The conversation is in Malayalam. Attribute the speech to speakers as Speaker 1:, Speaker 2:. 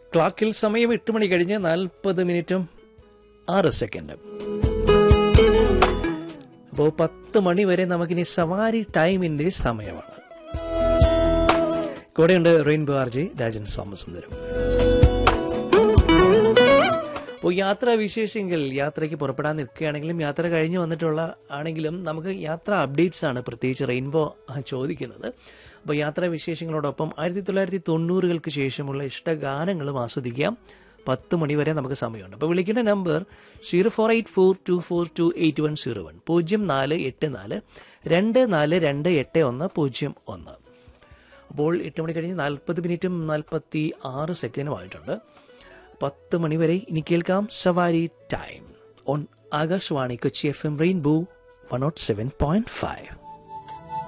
Speaker 1: ക്ലോക്കിൽ സമയം എട്ട് മണി കഴിഞ്ഞ് നാൽപ്പത് മിനിറ്റും ആറ് സെക്കൻഡും അപ്പോൾ പത്ത് മണി വരെ നമുക്കിനി സവാരി ടൈമിന്റെ സമയമാണ് കൂടെയുണ്ട് rainbow R J Rajan Somasundaram അപ്പോൾ യാത്രാ വിശേഷങ്ങൾ യാത്രയ്ക്ക് പുറപ്പെടാൻ നിൽക്കുകയാണെങ്കിലും യാത്ര കഴിഞ്ഞ് വന്നിട്ടുള്ള ആണെങ്കിലും നമുക്ക് യാത്രാ അപ്ഡേറ്റ്സ് ആണ് പ്രത്യേകിച്ച് റെയിൻബോ ചോദിക്കുന്നത് അപ്പോൾ യാത്രാ വിശേഷങ്ങളോടൊപ്പം ആയിരത്തി തൊള്ളായിരത്തി തൊണ്ണൂറുകൾക്ക് ശേഷമുള്ള ഇഷ്ടഗാനങ്ങളും ആസ്വദിക്കാം പത്ത് മണി വരെ നമുക്ക് സമയമുണ്ട് അപ്പോൾ വിളിക്കേണ്ട number zero four eight four two four two eight one zero one പൂജ്യം നാല് എട്ട് നാല് രണ്ട് നാല് രണ്ട് എട്ട് ഒന്ന് പൂജ്യം ഒന്ന് അപ്പോൾ എട്ട് മണി കഴിഞ്ഞ് നാൽപ്പത് മിനിറ്റും നാൽപ്പത്തി ആറ് സെക്കൻഡും ആയിട്ടുണ്ട് പത്ത് മണി വരെ ഇനി കേൾക്കാം സവാരി time on Akashvani Kochi F M rainbow one nought seven point five